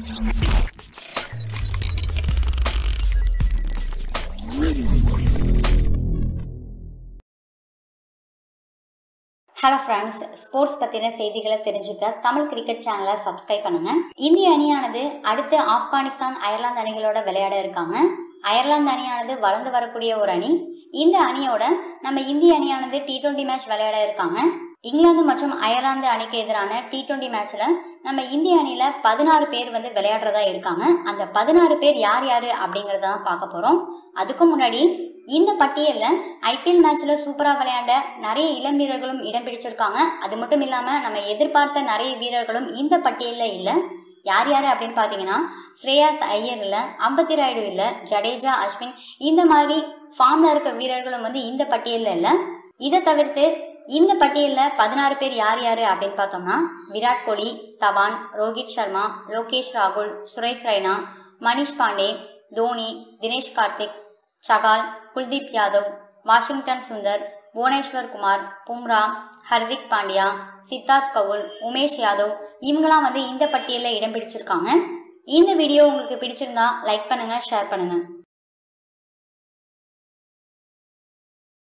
hello friends sports பற்றின செய்திகளை தெரிஞ்சுக்க தமிழ் கிரிக்கெட் சேனலை சப்ஸ்கிரைப் பண்ணுங்க இந்திய அணியானது அடுத்து ஆப்கானிஸ்தான் அயர்லாந்து அணிகளோட விளையாட இருக்காங்க அயர்லாந்து அணியானது வளர்ந்து வரக்கூடிய ஒரு அணி இந்த அணியோட நம்ம இந்திய அணியானது டி டுவெண்ட்டி மேட்ச் விளையாட இருக்காங்க இங்கிலாந்து மற்றும் அயர்லாந்து அணிக்கு எதிரான டி டுவெண்ட்டி மேட்ச்ல நம்ம இந்திய அணியில பதினாறு பேர் வந்து விளையாடுறதா இருக்காங்க அந்த பதினாறு பேர் யார் யாரு அப்படிங்கறத தான் பார்க்க போறோம் அதுக்கு முன்னாடி இந்த பட்டியல்ல ஐபிஎல் மேட்ச்ல சூப்பரா விளையாண்ட நிறைய இளம் வீரர்களும் இடம் பிடிச்சிருக்காங்க அது மட்டும் இல்லாம நம்ம எதிர்பார்த்த நிறைய வீரர்களும் இந்த பட்டியல்ல இல்ல யார் யாரு அப்படின்னு பாத்தீங்கன்னா ஸ்ரேயாஸ் ஐயர் இல்ல அம்பத்தி ராயுடு இல்ல ஜடேஜா அஸ்வின் இந்த மாதிரி ஃபார்ம்ல இருக்க வீரர்களும் வந்து இந்த பட்டியல்ல இல்ல இதை தவிர்த்து இந்த பட்டியல்ல பதினாறு பேர் யார் யாரு அப்படின்னு பார்த்தோம்னா விராட் கோலி தவான் ரோஹித் சர்மா லோகேஷ் ராகுல் சுரேஷ் ரெய்னா மணிஷ் பாண்டே தோனி தினேஷ் கார்த்திக் சகால் குல்தீப் யாதவ் வாஷிங்டன் சுந்தர் புவனேஸ்வர் குமார் பும்ரா ஹர்திக் பாண்டியா சித்தார்த் கவுல் உமேஷ் யாதவ் இவங்கெல்லாம் வந்து இந்த பட்டியலில் இடம் பிடிச்சிருக்காங்க இந்த வீடியோ உங்களுக்கு பிடிச்சிருந்தா லைக் பண்ணுங்க ஷேர் பண்ணுங்க